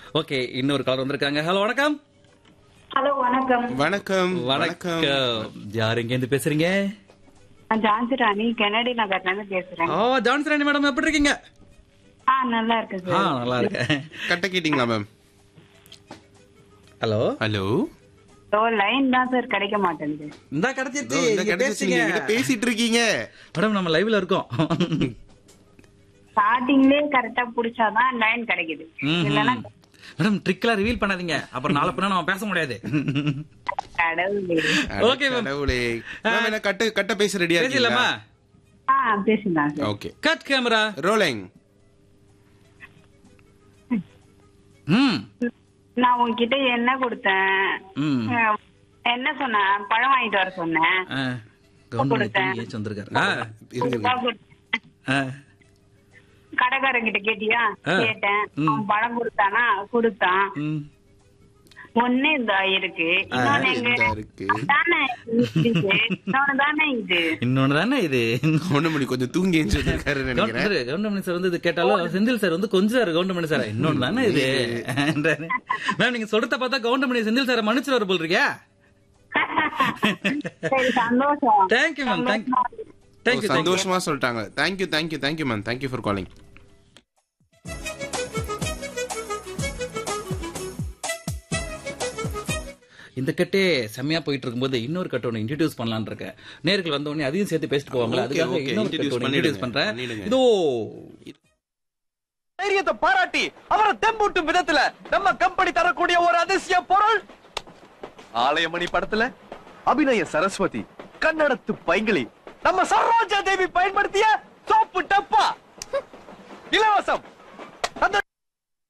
Okay இன்னொரு collar வந்திருக்காங்க hello வணக்கம் ஹலோ வணக்கம் வணக்கம் வணக்கம் யார் எங்க இருந்து பேசுறீங்க நான் ஜான்சி ராணி கெனடி நகர்ல இருந்து பேசுறேன் ஓ ஜான்சராணி மேடம் எப்படி இருக்கீங்க ஆ நல்லா இருக்கு ஆ சார் நல்லா இருக்கேன் கட்ட கேட்டீங்களா மேம் ஹலோ ஹலோ ஓ லைன் தான் சார் கிடைக்க மாட்டேங்குது இந்த கிடைச்சிருச்சு இந்த நீங்க கிடைச்சிருச்சு, பேசுங்க நீங்க என்கிட்ட பேசிட்டு இருக்கீங்க மேடம் நம்ம லைவ்ல இருக்கோம் ஸ்டார்டிங்லயே கரெக்டா புடிச்சாதான் லைன் கிடைக்குது ம்ஹும். இல்லன்னா மேடம் ட்ரிக்லாம் ரிவீல் பண்ணாதீங்க அப்புறம் நாளை பின்ன நம்ம பேச முடியாது கடவுளே அட Okay, ma'am. கடவுளே மேம் என்ன கட்ட கட்ட பேச ரெடியா பேசலாமா இருக்கீங்களா ஆ பேசலாம் sir okay cut camera rolling ம் நான் உங்ககிட்ட என்ன கொடுத்தேன் ம் அஹ், என்ன சொன்னேன் பழம் வாங்கிட்டு வர சொன்னேன் ஆ, கவுண்டமணி கொடுத்தேன். தூங்கி ஏச்சு வந்திருக்காரு ஆ, இருங்க இருங்க. நான் கொடுத்தேன். ஆ, கடைக்காரங்கிட்ட கேட்டியா ஆ. கேட்டேன் ம். அவன் பழம் கொடுத்தானா கொடுத்தான் ம். ஒண்ணு இந்த இருக்கு இன்னொன்னு எங்க இந்தா இருக்கு. தானே இருக்கு இன்னொன்னு தானே இது இன்னொன்னு தானே இது கவுண்டமணி கொஞ்சம் தூங்கி எழுந்திருக்காரு நினைக்கிறேன் கவுண்டமணி கவுண்டமணி சார் வந்து இது கேட்டாலும் செந்தில் சார் வந்து கொஞ்சம் கவுண்டமணி சார் இன்னொன்னு தானே இது மேம் நீங்க சொல்றத பார்த்தா கவுண்டமணி செந்தில் சார் மன்னிச்சிருவாரு போல் இருக்கே சரி சந்தோஷம் தேங்க்யூ மேம் தேங்க்யூ சந்தோஷமா ஓ, தேங்க்யூ சந்தோஷமா சொல்லிட்டாங்க thank you thank you thank you ma'am thank you for calling இந்த கட்டே செம்மையா போயிட்டு இருக்கும்போது இன்னொரு கட்ட ஒன்று இன்ட்ரடியூஸ் பண்ணலாம்னு இருக்கேன் நேர்கள் வந்த உடனே அதையும் சேர்த்து பேசிட்டு போவாங்களா Okay, அதுக்காக okay. இன்னொரு Introduce கட்ட ஒன்று பண்ணிடுங்க. இன்ட்ரடியூஸ் பண்றேன் பண்ணிடுங்க. இதோ தைரியத்தை பாராட்டி அவரை தெம்பூட்டும் விதத்துல நம்ம கம்பெனி தரக்கூடிய ஒரு அதிசய பொருள் ஆலயமணி படத்துல அபிநய சரஸ்வதி கன்னடத்து பைங்கிளி நம்ம சரோஜா தேவி பயன்படுத்திய சோப்பு டப்பா இலவசம்